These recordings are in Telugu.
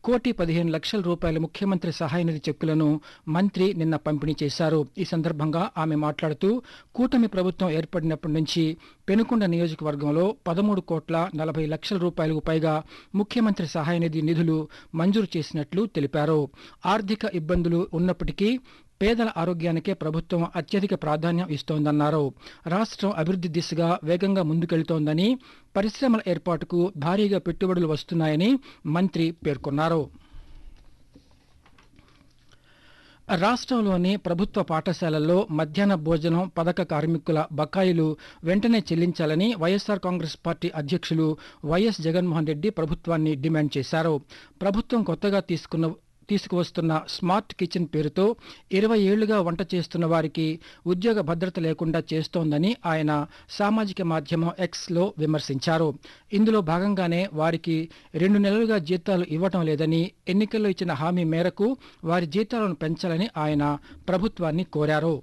కోటి పదిహేను లక్షల రూపాయల ముఖ్యమంత్రి సహాయ నిధి చెక్కులను మంత్రి నిన్న పంపిణీ చేశారు ఈ సందర్భంగా ఆమె మాట్లాడుతూ కూటమి ప్రభుత్వం ఏర్పడినప్పటి నుంచి పెనుకొండ నియోజకవర్గంలో పదమూడు కోట్ల నలభై లక్షల రూపాయలకు పైగా ముఖ్యమంత్రి సహాయ నిధి నిధులు మంజూరు చేసినట్లు తెలిపారు ఆర్థిక ఇబ్బందులు ఉన్నప్పటికీ పేదల ఆరోగ్యానికే ప్రభుత్వం అత్యధిక ప్రాధాన్యం ఇస్తోందన్నారు రాష్ట్రం అభివృద్ధి దిశగా వేగంగా ముందుకెళ్తోందని పరిశ్రమల ఏర్పాటుకు భారీగా పెట్టుబడులు వస్తున్నాయని మంత్రి పేర్కొన్నారు రాష్ట్రంలోని ప్రభుత్వ పాఠశాలల్లో మధ్యాహ్న భోజనం పథక కార్మికుల బకాయిలు వెంటనే చెల్లించాలని వైఎస్సార్ కాంగ్రెస్ పార్టీ అధ్యక్షులు వైఎస్ జగన్మోహన్ రెడ్డి ప్రభుత్వాన్ని డిమాండ్ చేశారు ప్రభుత్వం కొత్తగా తీసుకున్న తీసుకువస్తున్న స్మార్ట్ కిచెన్ పేరుతో ఇరవై ఏళ్లుగా వంట చేస్తున్న వారికి ఉద్యోగ భద్రత లేకుండా చేస్తోందని ఆయన సామాజిక మాధ్యమం ఎక్స్లో విమర్శించారు ఇందులో భాగంగానే వారికి రెండు నెలలుగా జీతాలు ఇవ్వటం లేదని ఎన్నికల్లో ఇచ్చిన హామీ మేరకు వారి జీతాలను పెంచాలని ఆయన ప్రభుత్వాన్ని కోరారు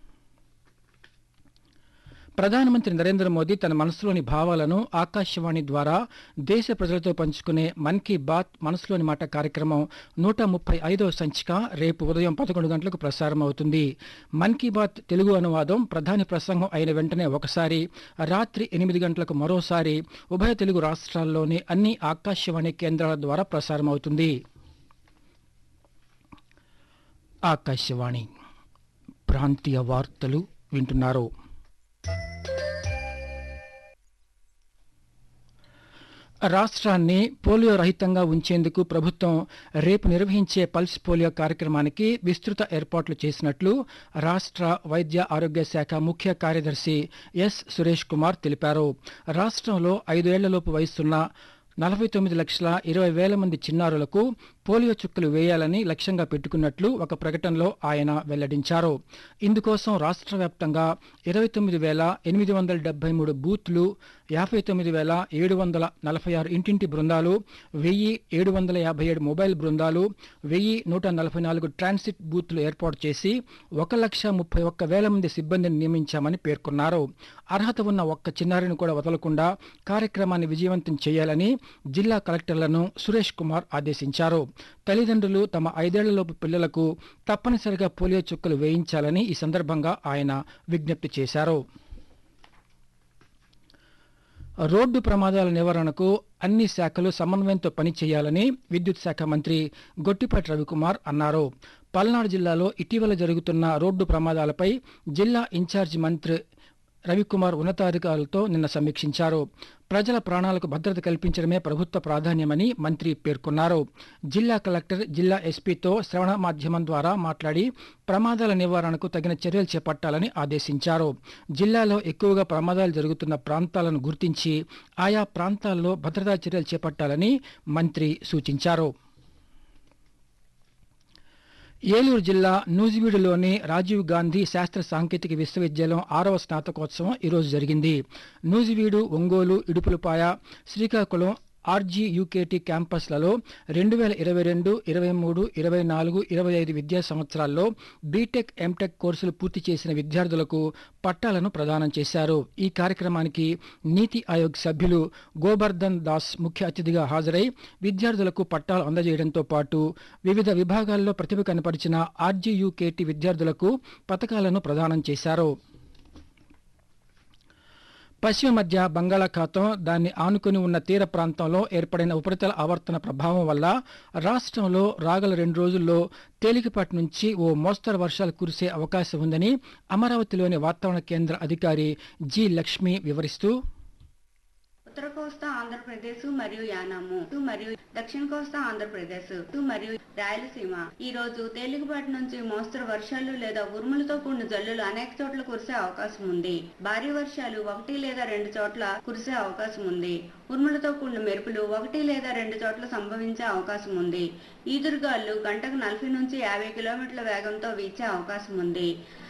ప్రధానమంత్రి నరేంద్ర మోదీ తన మనసులోని భావాలను ఆకాశవాణి ద్వారా దేశ ప్రజలతో పంచుకునే మన్ కీ బాత్ మనసులోని మాట కార్యక్రమం నూట ముప్పై ఐదవ సంచిక రేపు ఉదయం పదకొండు గంటలకు ప్రసారం అవుతుంది మన్ కీ బాత్ తెలుగు అనువాదం ప్రధాని ప్రసంగం అయిన వెంటనే ఒకసారి రాత్రి ఎనిమిది గంటలకు మరోసారి ఉభయ తెలుగు రాష్ట్రాల్లోని అన్ని ఆకాశవాణి కేంద్రాల ద్వారా ప్రసారం అవుతుంది ఆకాశవాణి ప్రాంతీయ వార్తలు వింటున్నారు రాష్ట్రాన్ని పోలియో రహితంగా ఉంచేందుకు ప్రభుత్వం రేపు నిర్వహించే పల్స్ పోలియో కార్యక్రమానికి విస్తృత ఏర్పాట్లు చేసినట్లు రాష్ట్ర వైద్య ఆరోగ్య శాఖ ముఖ్య కార్యదర్శి ఎస్ సురేష్ కుమార్ తెలిపారు రాష్ట్రంలో ఐదేళ్లలోపు వయసున్న నలభై తొమ్మిది లక్షల ఇరవై వేల మంది చిన్నారులకు పోలియో చుక్కలు వేయాలని లక్ష్యంగా పెట్టుకున్నట్లు ఒక ప్రకటనలో ఆయన వెల్లడించారు ఇందుకోసం రాష్ట్ర వ్యాప్తంగా ఇరవై తొమ్మిది వేల ఎనిమిది వందల డెబ్బై మూడు బూత్లు యాభై తొమ్మిది వేల ఏడు వందల నలభై ఆరు ఇంటింటి బృందాలు వెయ్యి ఏడు వందల యాభై ఏడు మొబైల్ బృందాలు వెయ్యి నూట నలభై నాలుగు ట్రాన్సిట్ బూత్లు ఏర్పాటు చేసి ఒక లక్ష ముప్పై ఒక్క వేల మంది సిబ్బందిని నియమించామని పేర్కొన్నారు అర్హత ఉన్న ఒక్క చిన్నారిని కూడా వదలకుండా కార్యక్రమాన్ని విజయవంతం చేయాలని జిల్లా కలెక్టర్లను సురేష్ కుమార్ ఆదేశించారు తల్లిదండ్రులు తమ ఐదేళ్లలోపు పిల్లలకు తప్పనిసరిగా పోలియో చుక్కలు వేయించాలని ఈ సందర్భంగా ఆయన విజ్ఞప్తి చేశారు రోడ్డు ప్రమాదాల నివారణకు అన్ని శాఖలు సమన్వయంతో పనిచేయాలని విద్యుత్ శాఖ మంత్రి గొట్టిపాటి రవికుమార్ అన్నారు పల్నాడు జిల్లాలో ఇటీవల జరుగుతున్న రోడ్డు ప్రమాదాలపై జిల్లా ఇన్ఛార్జి మంత్రి రవికుమార్ ఉన్నతాధికారులతో నిన్న సమీక్షించారు ప్రజల ప్రాణాలకు భద్రత కల్పించడమే ప్రభుత్వ ప్రాధాన్యమని మంత్రి పేర్కొన్నారు జిల్లా కలెక్టర్ జిల్లా ఎస్పీతో శ్రవణ మాధ్యమం ద్వారా మాట్లాడి ప్రమాదాల నివారణకు తగిన చర్యలు చేపట్టాలని ఆదేశించారు జిల్లాలో ఎక్కువగా ప్రమాదాలు జరుగుతున్న ప్రాంతాలను గుర్తించి ఆయా ప్రాంతాల్లో భద్రతా చర్యలు చేపట్టాలని మంత్రి సూచించారు ఏలూరు జిల్లా నూజివీడులోని రాజీవ్ గాంధీ శాస్త్ర సాంకేతిక విశ్వవిద్యాలయం ఆరవ స్నాతకోత్సవం ఈరోజు జరిగింది నూజివీడు ఒంగోలు ఇడుపులపాయ శ్రీకాకుళం ఆర్జీ యూకేటీ క్యాంపస్లలో రెండు వేల ఇరవై రెండు ఇరవై మూడు ఇరవై నాలుగు ఇరవై ఐదు విద్యా సంవత్సరాల్లో బీటెక్ ఎంటెక్ కోర్సులు పూర్తి చేసిన విద్యార్థులకు పట్టాలను ప్రదానం చేశారు ఈ కార్యక్రమానికి నీతి ఆయోగ్ సభ్యులు గోబర్ధన్ దాస్ ముఖ్య అతిథిగా హాజరై విద్యార్థులకు పట్టాలు అందజేయడంతో పాటు వివిధ విభాగాల్లో ప్రతిభ కనపరిచిన ఆర్జీయూకేటీ విద్యార్థులకు పథకాలను ప్రదానం చేశారు పశ్చిమ మధ్య బంగాళాఖాతం దాన్ని ఆనుకుని ఉన్న తీర ప్రాంతంలో ఏర్పడిన ఉపరితల ఆవర్తన ప్రభావం వల్ల రాష్ట్రంలో రాగల రెండు రోజుల్లో తేలికపాటి నుంచి ఓ మోస్తరు వర్షాలు కురిసే అవకాశం ఉందని అమరావతిలోని వాతావరణ కేంద్ర అధికారి జి లక్ష్మి వివరిస్తూ ఉత్తర కోస్తా ఆంధ్రప్రదేశ్ మరియు యానాము మరియు దక్షిణ కోస్తా ఆంధ్రప్రదేశ్ మరియు రాయలసీమ ఈ రోజు తేలికపాటి నుంచి మోస్తరు వర్షాలు లేదా ఉరుములతో కూడిన జల్లులు అనేక చోట్ల కురిసే అవకాశం ఉంది భారీ వర్షాలు ఒకటి లేదా రెండు చోట్ల కురిసే అవకాశం ఉంది ఉరుములతో కూడిన మెరుపులు ఒకటి లేదా రెండు చోట్ల సంభవించే అవకాశం ఉంది ఈదురుగాలు గంటకు నలభై నుంచి యాభై కిలోమీటర్ల వేగంతో వీచే అవకాశం ఉంది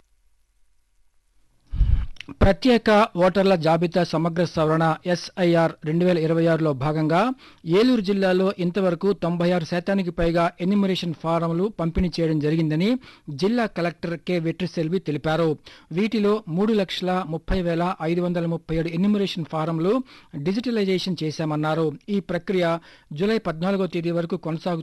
ప్రత్యేక ఓటర్ల జాబితా సమగ్ర సవరణ ఎస్ఐఆర్ రెండు వేల ఇరవై ఆరులో భాగంగా ఏలూరు జిల్లాలో ఇంతవరకు తొంభై ఆరు శాతానికి పైగా ఎన్యూమరేషన్ ఫారంలు పంపిణీ చేయడం జరిగిందని జిల్లా కలెక్టర్ కె వెట్రిసెల్వి తెలిపారు వీటిలో మూడు లక్షల ముప్పై వేల ఐదు వందల ముప్పై ఏడు ఎన్యూమరేషన్ ఫారంలు డిజిటలైజేషన్ చేశామన్నారు ఈ ప్రక్రియ జూలై పద్నాలుగో తేదీ వరకు కొనసాగుతుంది